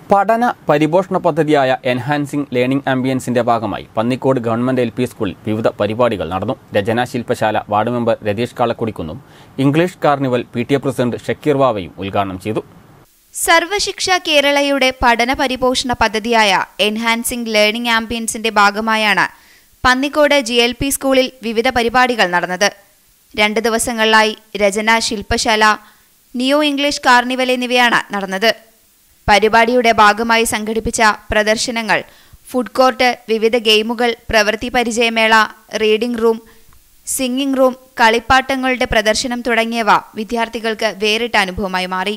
പഠന പരിപോഷണ പദ്ധതിയായ enhancing learning ആംബിയൻസിന്റെ ഭാഗമായി പന്നിക്കോട് ഗവൺമെന്റ് എൽ പി സ്കൂളിൽ വിവിധ പരിപാടികൾ നടന്നു രചനാ ശില്പശാല വാർഡ് മെമ്പർ രതീഷ് കാളക്കുടിക്കുന്നും English carnival P T A president Shakeer വാവയും ഉദ്ഘാടനം ചെയ്തു സർവശിക്ഷ കേരളയുടെ പഠന പരിപോഷണ പദ്ധതിയായ എൻഹാൻസിംഗ് ലേണിംഗ് ആംബിയൻസിന്റെ ഭാഗമായാണ് പന്നിക്കോട് ജി എൽ പി സ്കൂളിൽ വിവിധ പരിപാടികൾ നടന്നത് രണ്ട് ദിവസങ്ങളിലായി രചന ശില്പശാല നിയോ ഇംഗ്ലീഷ് കാർണിവൽ എന്നിവയാണ് നടന്നത് പരിപാടിയുടെ ഭാഗമായി സംഘടിപ്പിച്ച പ്രദർശനങ്ങൾ ഫുഡ് കോർട്ട് വിവിധ ഗെയിമുകൾ പ്രവൃത്തി പരിചയമേള റീഡിംഗ് റൂം സിംഗിംഗ് റൂം കളിപ്പാട്ടങ്ങളുടെ പ്രദർശനം തുടങ്ങിയവ വിദ്യാർത്ഥികൾക്ക് വേറിട്ട അനുഭവമായി മാറി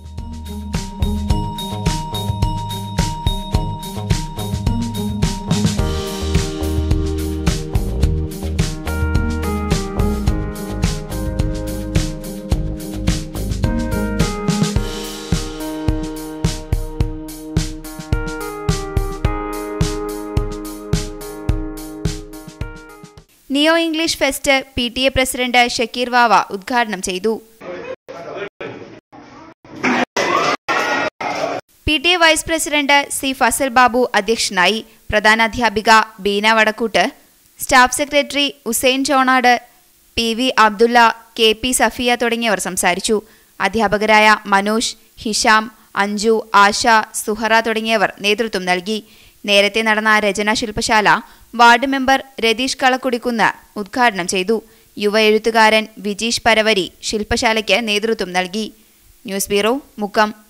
neo English fest P T A president Shakeer Vava ഉദ്ഘാടനം ചെയ്തു P T A vice president C Fazal Babu അധ്യക്ഷനായി പ്രധാനാധ്യാപിക Beena Vadakkoot staff secretary Usain Chonad P V Abdulla K P Safiya തുടങ്ങിയവർ സംസാരിച്ചു അധ്യാപകരായ മനോജ് ഹിഷാം അഞ്ജു ആശ സുഹറ തുടങ്ങിയവർ നേതൃത്വം നൽകി നേരത്തെ നടന്ന രചനാ ശില്പശാല വാർഡ് മെമ്പർ രതീഷ് കളക്കുടിക്കുന്ന് ഉദ്ഘാടനം ചെയ്തു യുവ എഴുത്തുകാരൻ വിജീഷ് പരവരി ശില്പശാലയ്ക്ക് നേതൃത്വം നൽകി ന്യൂസ് ബ്യൂറോ മുക്കം